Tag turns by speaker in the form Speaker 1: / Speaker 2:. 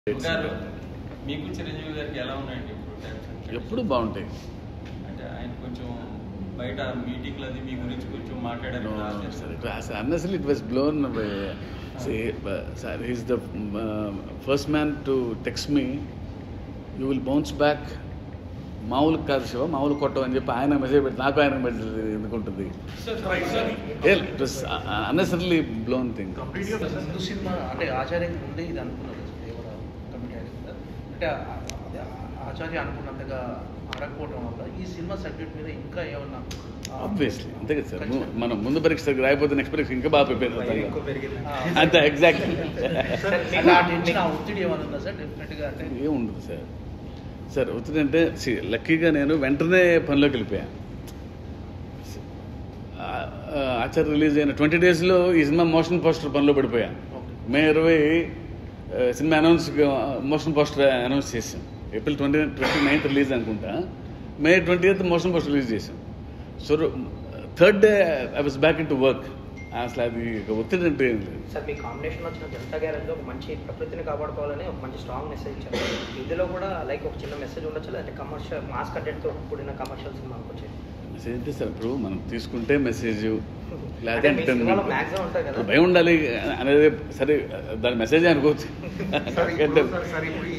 Speaker 1: గారు మీకు చిరంజీవి గారికి ఎలా ఉన్నాయండి ఇప్పుడు terms and conditions?
Speaker 2: ఎప్పుడు బాగుంటాయి
Speaker 1: అంటే ఆయన కొంచెం బయట మీటింగ్లు అది మీ గురించి కొంచెం మాట్లాడారు
Speaker 2: No,
Speaker 1: కదా,
Speaker 2: no,
Speaker 1: అదే
Speaker 2: sir.
Speaker 1: Sir.
Speaker 2: It was, honestly, it was blown away. See, uh, sir, he's the uh, first man to text me. You will bounce back. మామూలు కాదు శివ మామూలు కొట్టం అని చెప్పి ఆయన మెసేజ్ పెట్టి నాకు ఆయన మెసేజ్ ఎందుకుంటుంది it was unnecessary blown thing
Speaker 3: కంప్లీట్గా ముందు సినిమా అంటే ఆచార్యకి ముందే ఇది అనుకున్నారు దేవర కమిటీ అయింది అంటే ఆ- అదే ఆచార్య అనుకున్నంతగా ఆడకపోవడం వల్ల ఈ సినిమా సబ్జెక్ట్ మీద ఇంకా ఏమన్నా ఆ,
Speaker 2: ఆబ్వియస్లీ అంతే కదా సార్ ము- మనం ముందు పరీక్ష రాయిపోతే నెక్స్ట్ పరీక్ష ఇంకా బాగా ప్రిపేర్ అవుతాం
Speaker 4: ఎక్కువ పెరిగింది
Speaker 3: ఆ,
Speaker 2: అంతే ఎగ్జాక్ట్లీ
Speaker 3: అంటే ఆ టెన్షన్ ఆ ఒత్తిడి ఏమైనా ఉందా సార్ డెఫినెట్గా అంటే
Speaker 2: ఏముండదు సార్ సార్ ఒత్తిడంటే see, లక్కీగా నేను వెంటనే పనిలోకి వెళ్ళిపోయాను ఆ- ఆ, ఆచార్య రిలీజ్ అయిన ట్వంటీ డేస్లో ఈ సినిమా మోషన్ పోస్టర్ పనిలో పడిపోయాను
Speaker 3: ఓకే
Speaker 2: మే ఇరవై ఆ, సినిమా అనౌన్స్ మోషన్ పోస్టర్ అనౌన్స్ చేసాం April twenty twenty ninth release అనుకుంటా May twenty eighth motion poster release చేసాం so third day I was back in to work అసలు అది ఇక ఒత్తిడి అంటే ఏం లేదు
Speaker 4: సార్ మీ కాంబినేషన్ వచ్చిన జనతా గ్యారేజ్లో ఒక మంచి ప్రకృతిని కాపాడుకోవాలని ఒక మంచి స్ట్రాంగ్ మెసేజ్ ఇచ్చారు ఇందులో కూడా లైక్ ఒక చిన్న మెసేజ్ ఉండొచ్చు లేదంటే కమర్షియల్ మాస్ కంటెంట్తో కూడిన కమర్షియల్ సినిమా అనుకోవచ్చు
Speaker 2: మెసేజ్ అంటే సార్ ఇప్పుడు మనం తీసుకుంటే మెసేజ్
Speaker 4: అంటే
Speaker 2: లేదంటే
Speaker 4: మీ సినిమాలో మాక్సిమం ఉంటుంది కదా
Speaker 2: భయం ఉండాలి అనేది సరే దాని మెసేజ్ అనుకోవచ్చు
Speaker 5: సార్ ఇప్పుడు సార్ సార్ ఇప్పుడు